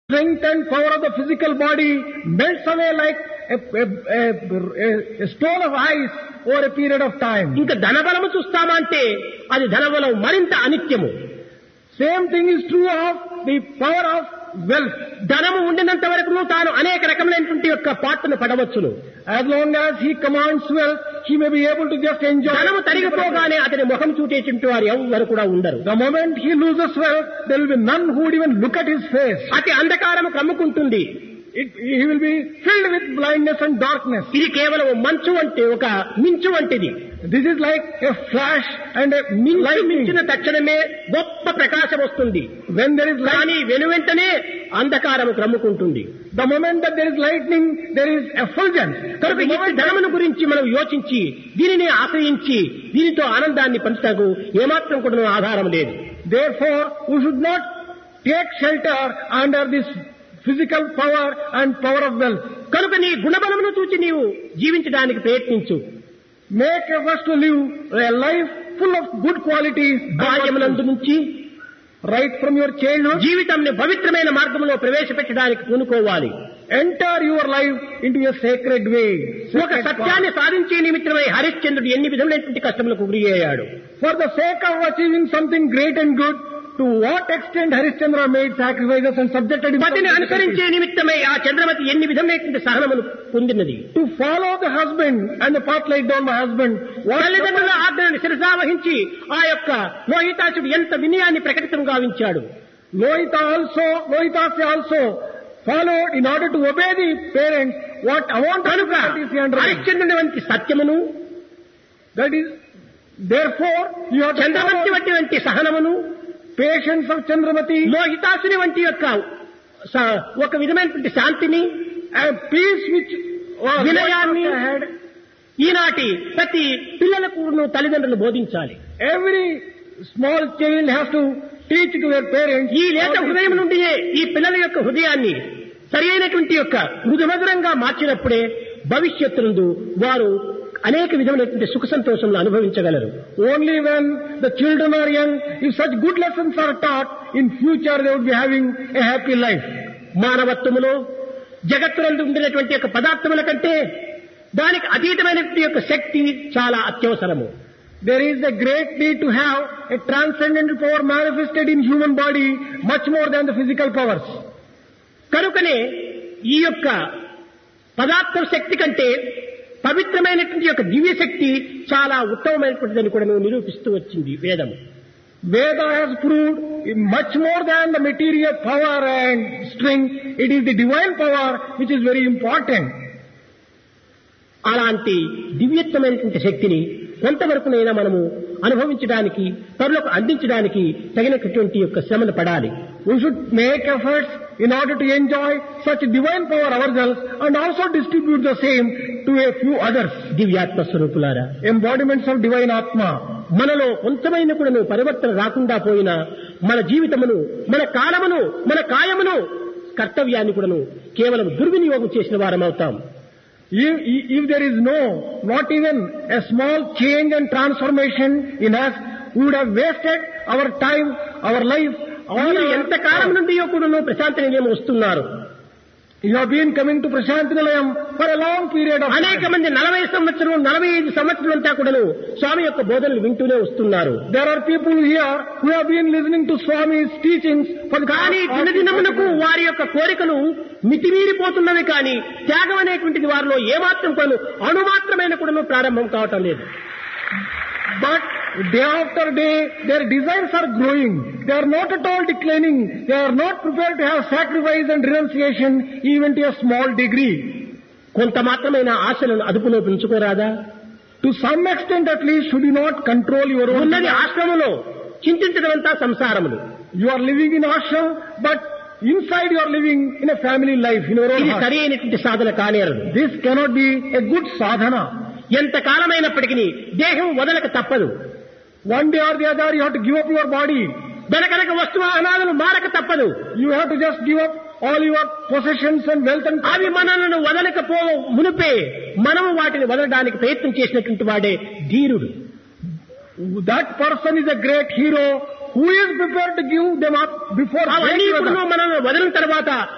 strength and power of the physical body melts away like a, a, a, a, a stone of ice over a period of time. ఇంకా ధనబలము చూస్తామా అంటే అది ధనబలం మరింత అనిత్యము Same thing is true of the power of wealth. ధనము ఉండినంత వరకు తాను అనేక రకములైనటువంటి యొక్క పాటను పడవచ్చును As long as he commands wealth, he may be able to just enjoy. ధనము తరిగిపోగానే అతని ముఖం చూటేటువంటి వారు ఎవరు కూడా ఉండరు The moment he loses wealth, there will be none who would even look at his face. అతి అంధకారము కమ్ముకుంటుంది It, he will be filled with blindness and darkness. ఇది కేవలం మంచు అంటే ఒక మించు వంటిది This is like a flash and a మించు lightning. మించిన తక్షణమే గొప్ప ప్రకాశం వస్తుంది When there is light, కానీ వెనువెంటనే అంధకారము క్రమ్ముకుంటుంది the moment that there is lightning, there is effulgence. కనుక The ఈ moment ధనమును గురించి మనం యోచించి దీనిని ఆశ్రయించి దీనితో ఆనందాన్ని పంచుటకు ఏమాత్రం కూడా ఆధారం లేదు Therefore, we should not take shelter under this physical power and power of wealth. కనుక నీ గుణబలమును చూచి నీవు జీవించడానికి ప్రయత్నించు Make efforts to live a life full of good qualities బాల్యమునందు నుంచి right from your childhood. జీవితంని పవిత్రమైన మార్గంలో ప్రవేశపెట్టడానికి పూనుకోవాలి Enter your life into a sacred way. ఒక Sacred సత్యాన్ని path. సాధించే నిమిత్తమై హరిశ్చంద్రుడు ఎన్ని విధములైనటువంటి కష్టములకు గురి అయ్యాడు For the sake of achieving something great and good, to what extent Harishchandra made sacrifices and subjected himself పతిని to అనుసరించే నిమిత్తమై ఆ చంద్రమతి ఎన్ని విధములైనటువంటి సహనమును పొందినది to follow the husband and the path laid down by husband. What తల్లిదండ్రుల ఆజ్ఞను శిరసావహించి ఆ యొక్క లోహితాసుడు ఎంత వినయాన్ని ప్రకటితం గావించాడు Lohita also, Lohitasi also followed in order to obey the parents what amount of కనుక difficulties he underwent. హరిశ్చంద్రుని వంటి సత్యమును That is, therefore, you have to Chandramati follow వంటి వంటి సహనమును patience of Chandramati లోహితాసుని వంటి యొక్క స- ఒక విధమైనటువంటి శాంతిని and peace which was వినయాన్ని Lohita had. ఈనాటి ప్రతి పిల్లలకు తల్లిదండ్రులు బోధించాలి Every small child has to teach to their parents. ఈ లేత how to- హృదయం నుండియే ఈ పిల్లల యొక్క హృదయాన్ని సరి అయినటువంటి యొక్క మృదుమధురంగా మార్చినప్పుడే భవిష్యత్తు వారు అనేక విధమైనటువంటి సుఖ సంతోషంలో అనుభవించగలరు Only when the children are young, if such good lessons are taught, in future they would be having a happy life. మానవత్వములో జగత్తునందు ఉండినటువంటి యొక్క పదార్థముల కంటే దానికి అతీతమైనటువంటి యొక్క శక్తి చాలా అత్యవసరము There is a great need to have a transcendental power manifested in human body much more than the physical powers. కనుకనే ఈ యొక్క పదార్థ శక్తి కంటే పవిత్రమైనటువంటి యొక్క దివ్య శక్తి చాలా ఉత్తమమైనటువంటిదని కూడా మేము నిరూపిస్తూ వచ్చింది వేదం Veda has proved in much more than the material power and strength, it is the divine power which is very important. అలాంటి దివ్యత్వమైనటువంటి శక్తిని కొంతవరకునైనా మనము అనుభవించడానికి పరులకు అందించడానికి తగినటువంటి యొక్క శ్రమను పడాలి We should make efforts in order to enjoy such divine power ourselves and also distribute the same to a few others. దివ్యాత్మ స్వరూపులారా Embodiments of divine Atma. మనలో కొంతమైన కూడా పరివర్తన రాకుండా పోయినా మన జీవితమును మన కాలమును మన కాయమును కర్తవ్యాన్ని కూడాను కేవలం దుర్వినియోగం చేసిన వారం అవుతాం If, if there is no, not even a small change and transformation in us, we would have wasted our time, our life, all మీరు our ఎంత కాలం నుండి కూడాను ప్రశాంతి నిలయం వస్తున్నారు You have been coming to Prashant Nilayam for a long period of అనేక time. మంది నలభై సంవత్సరం నలభై ఐదు సంవత్సరం అంతా కూడాను స్వామి యొక్క బోధనలు వింటూనే వస్తున్నారు There are people here who have been listening to Swami's teachings for the కానీ past దినదినమునకు వారి యొక్క కోరికలు మితిమీరిపోతున్నవి కానీ త్యాగం అనేటువంటిది వారిలో ఏమాత్రం కొను అణుమాత్రమైన కూడాను ప్రారంభం కావటం లేదు But day after day, their desires are growing. They are not at all declining. They are not prepared to have sacrifice and renunciation even to a small degree. కొంత మాత్రమైన ఆశలను అదుపులో పెంచుకోరాదా To some extent at least, should you not control your own ఉన్నది desires? ఆశ్రమంలో చింతించడమంతా సంసారములు You are living in ashram, but inside you are living in a family life, in your own ఇది heart. సరి అయినటువంటి సాధన కానేరదు This cannot be a good sadhana. ఎంత కాలమైనప్పటికీ దేహం వదలక తప్పదు One day or the other, you have to give up your body. దనకనక వస్తువాహనాలను మారక తప్పదు You have to just give up all your possessions and wealth and అవి మనలను వదలకపో మునిపే మనము వాటిని వదలడానికి ప్రయత్నం చేసినటువంటి వాడే ధీరుడు that person is a great hero who is prepared to give them up before అవన్నీ great ఇప్పుడు weather. మనల్ని వదిలిన తర్వాత